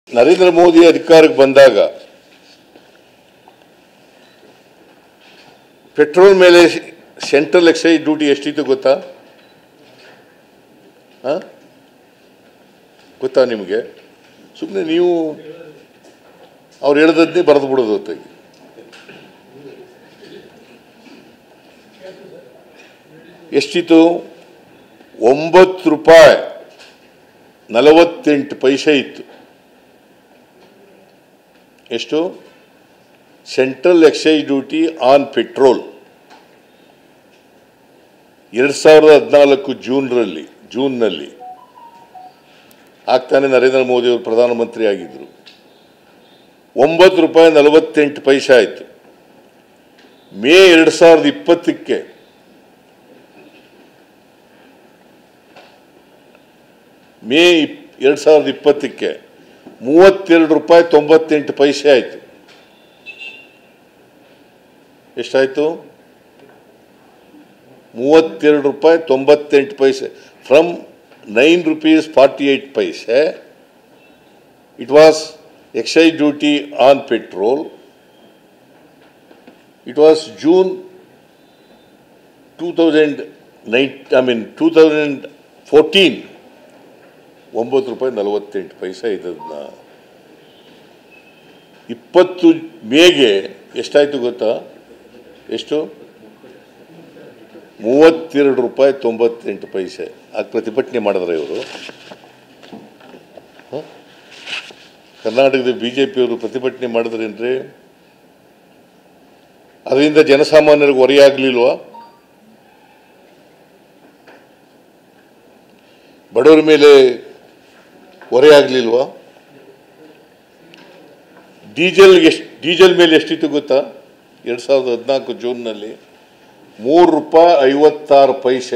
ನರೇಂದ್ರ ಮೋದಿ ಅಧಿಕಾರಕ್ಕೆ ಬಂದಾಗ ಪೆಟ್ರೋಲ್ ಮೇಲೆ ಸೆಂಟ್ರಲ್ ಎಕ್ಸೈಸ್ ಡ್ಯೂಟಿ ಎಷ್ಟಿತ್ತು ಗೊತ್ತಾ ಆ? ಗೊತ್ತಾ ನಿಮಗೆ ಸುಮ್ಮನೆ ನೀವು ಅವ್ರು ಹೇಳ್ದದ್ನೇ ಬರೆದು ಬಿಡೋದು ಹೊತ್ತಾಗಿ ಎಷ್ಟಿತ್ತು ಒಂಬತ್ತು ರೂಪಾಯಿ ನಲವತ್ತೆಂಟು ಪೈಸೆ ಇತ್ತು ಎಷ್ಟು central excise duty on petrol ಎರಡು ಸಾವಿರದ ಹದಿನಾಲ್ಕು ಜೂನ್ರಲ್ಲಿ ಜೂನ್ನಲ್ಲಿ ಆಗ್ತಾನೆ ನರೇಂದ್ರ ಮೋದಿ ಅವರು ಪ್ರಧಾನಮಂತ್ರಿ ಆಗಿದ್ದರು ಒಂಬತ್ತು ರೂಪಾಯಿ ನಲವತ್ತೆಂಟು ಪೈಸೆ ಆಯಿತು ಮೇ ಎರಡು ಸಾವಿರದ ಇಪ್ಪತ್ತಕ್ಕೆ ಮೇ ಇಪ್ ಎರಡು ಸಾವಿರದ ಇಪ್ಪತ್ತಕ್ಕೆ ಮೂವತ್ತೆರಡು ರೂಪಾಯಿ ತೊಂಬತ್ತೆಂಟು ಪೈಸೆ ಆಯಿತು ಎಷ್ಟಾಯಿತು ಮೂವತ್ತೆರಡು ರೂಪಾಯಿ ತೊಂಬತ್ತೆಂಟು paise from nine rupees forty eight paise it was excise duty on petrol it was June two thousand nine I mean two thousand fourteen ಒಂಬತ್ತು ರೂಪಾಯಿ ನಲವತ್ತೆಂಟು ಪೈಸೆ ಇದನ್ನ ಇಪ್ಪತ್ತು ಮೇಗೆ ಎಷ್ಟಾಯಿತು ಗೊತ್ತಾ ಎಷ್ಟು ಮೂವತ್ತೆರಡು ರೂಪಾಯಿ ತೊಂಬತ್ತೆಂಟು ಪೈಸೆ ಆಗ ಪ್ರತಿಭಟನೆ ಮಾಡಿದ್ರೆ ಇವರು ಹ? ಕರ್ನಾಟಕದ ಬಿ ಜೆ ಪಿಯವರು ಪ್ರತಿಭಟನೆ ಮಾಡಿದ್ರೇನ್ರಿ ಅದರಿಂದ ಜನಸಾಮಾನ್ಯರಿಗೆ ಹೊರೆಯಾಗಲಿಲ್ವಾ ಬಡವರ ಮೇಲೆ ಹೊರೆಯಾಗಲಿಲ್ವಾ ಡೀಸೆಲ್ ಎಷ್ಟು ಡೀಸೆಲ್ ಮೇಲೆ ಎಷ್ಟಿತ್ತು ಗೊತ್ತಾ ಎರಡು ಸಾವಿರದ ಹದಿನಾಲ್ಕು ಜೂನ್ನಲ್ಲಿ ಮೂರು ರೂಪಾಯಿ ಐವತ್ತಾರು ಪೈಸೆ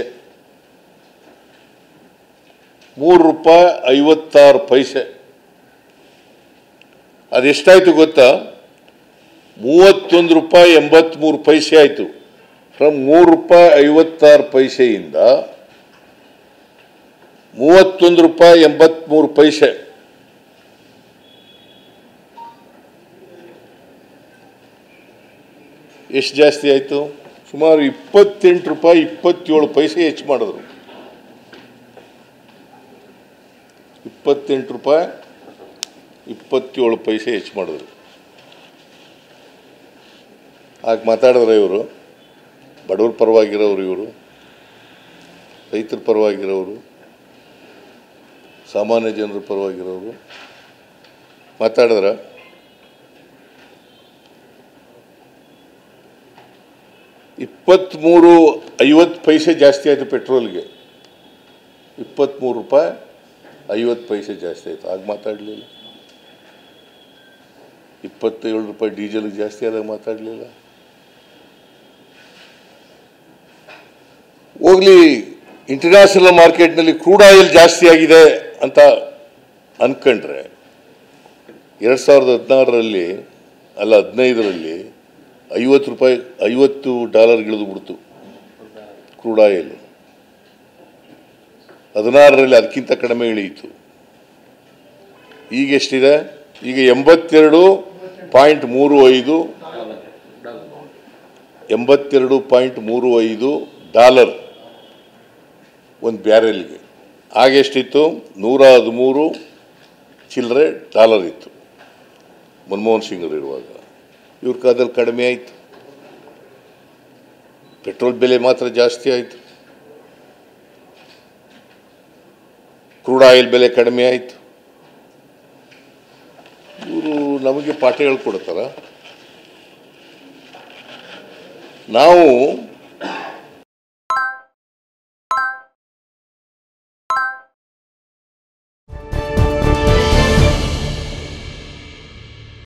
ಮೂರು ರೂಪಾಯಿ ಐವತ್ತಾರು ಪೈಸೆ ಅದೆಷ್ಟಾಯ್ತು ಗೊತ್ತಾ ಮೂವತ್ತೊಂದು ರೂಪಾಯಿ ಎಂಬತ್ತ್ಮೂರು ಪೈಸೆ ಆಯಿತು ಫ್ರಮ್ ಮೂರು ರೂಪಾಯಿ ಐವತ್ತಾರು ಪೈಸೆಯಿಂದ ಮೂವತ್ತೊಂದು ರೂಪಾಯಿ ಎಂಬತ್ತ್ಮೂರು ಪೈಸೆ ಎಷ್ಟು ಜಾಸ್ತಿ ಆಯಿತು ಸುಮಾರು ಇಪ್ಪತ್ತೆಂಟು ರೂಪಾಯಿ ಇಪ್ಪತ್ತೇಳು ಪೈಸೆ ಹೆಚ್ಚು ಮಾಡಿದ್ರು ಇಪ್ಪತ್ತೆಂಟು ರೂಪಾಯಿ ಇಪ್ಪತ್ತೇಳು ಪೈಸೆ ಹೆಚ್ಚು ಮಾಡಿದ್ರು ಆಗ ಮಾತಾಡಿದ್ರೆ ಇವರು ಬಡವ್ರ ಪರವಾಗಿರೋರು ಇವರು ರೈತರ ಪರವಾಗಿರೋರು ಸಾಮಾನ್ಯ ಜನರ ಪರವಾಗಿರೋರು ಮಾತಾಡಿದ್ರ ಇಪ್ಪತ್ತ್ಮೂರು ಐವತ್ತು ಪೈಸೆ ಜಾಸ್ತಿ ಆಯಿತು ಪೆಟ್ರೋಲ್ಗೆ ಇಪ್ಪತ್ತ್ಮೂರು ರೂಪಾಯಿ ಐವತ್ತು ಪೈಸೆ ಜಾಸ್ತಿ ಆಯಿತು ಆಗ ಮಾತಾಡಲಿಲ್ಲ ಇಪ್ಪತ್ತೇಳು ರೂಪಾಯಿ ಡೀಸೆಲ್ಗೆ ಜಾಸ್ತಿ ಆದಾಗ ಮಾತಾಡಲಿಲ್ಲ ಹೋಗ್ಲಿ ಇಂಟರ್ನ್ಯಾಷನಲ್ ಮಾರ್ಕೆಟ್ನಲ್ಲಿ ಕ್ರೂಡ್ ಆಯಿಲ್ ಜಾಸ್ತಿ ಆಗಿದೆ ಅಂತ ಅನ್ಕೊಂಡ್ರೆ ಎರಡು ಸಾವಿರದ ಹದಿನಾರರಲ್ಲಿ ಅಲ್ಲ ಹದಿನೈದರಲ್ಲಿ ಐವತ್ತು ರೂಪಾಯಿ ಐವತ್ತು ಡಾಲರ್ ಇಳಿದು ಬಿಡ್ತು ಕ್ರೂಡ್ ಆಯಿಲ್ ಹದಿನಾರರಲ್ಲಿ ಅದಕ್ಕಿಂತ ಕಡಿಮೆ ಇಳಿಯಿತು ಈಗ ಎಷ್ಟಿದೆ ಈಗ ಎಂಬತ್ತೆರಡು ಪಾಯಿಂಟ್ ಮೂರು ಐದು ಎಂಬತ್ತೆರಡು ಪಾಯಿಂಟ್ ಮೂರು ಐದು ಡಾಲರ್ ಒಂದು ಬ್ಯಾರೆಲ್ಗೆ ಆಗ ಎಷ್ಟಿತ್ತು ನೂರ ಹದಿಮೂರು ಚಿಲ್ಲರೆ ಡಾಲರ್ ಇತ್ತು ಮನಮೋಹನ್ ಸಿಂಗ್ರು ಇರುವಾಗ ಇವ್ರ ಕಾಲದಲ್ಲಿ ಕಡಿಮೆ ಆಯಿತು ಪೆಟ್ರೋಲ್ ಬೆಲೆ ಮಾತ್ರ ಜಾಸ್ತಿ ಆಯಿತು ಕ್ರೂಡ್ ಆಯಿಲ್ ಬೆಲೆ ಕಡಿಮೆ ಆಯಿತು ಇವರು ನಮಗೆ ಪಾಠ ಹೇಳ್ಕೊಡ್ತಾರ ನಾವು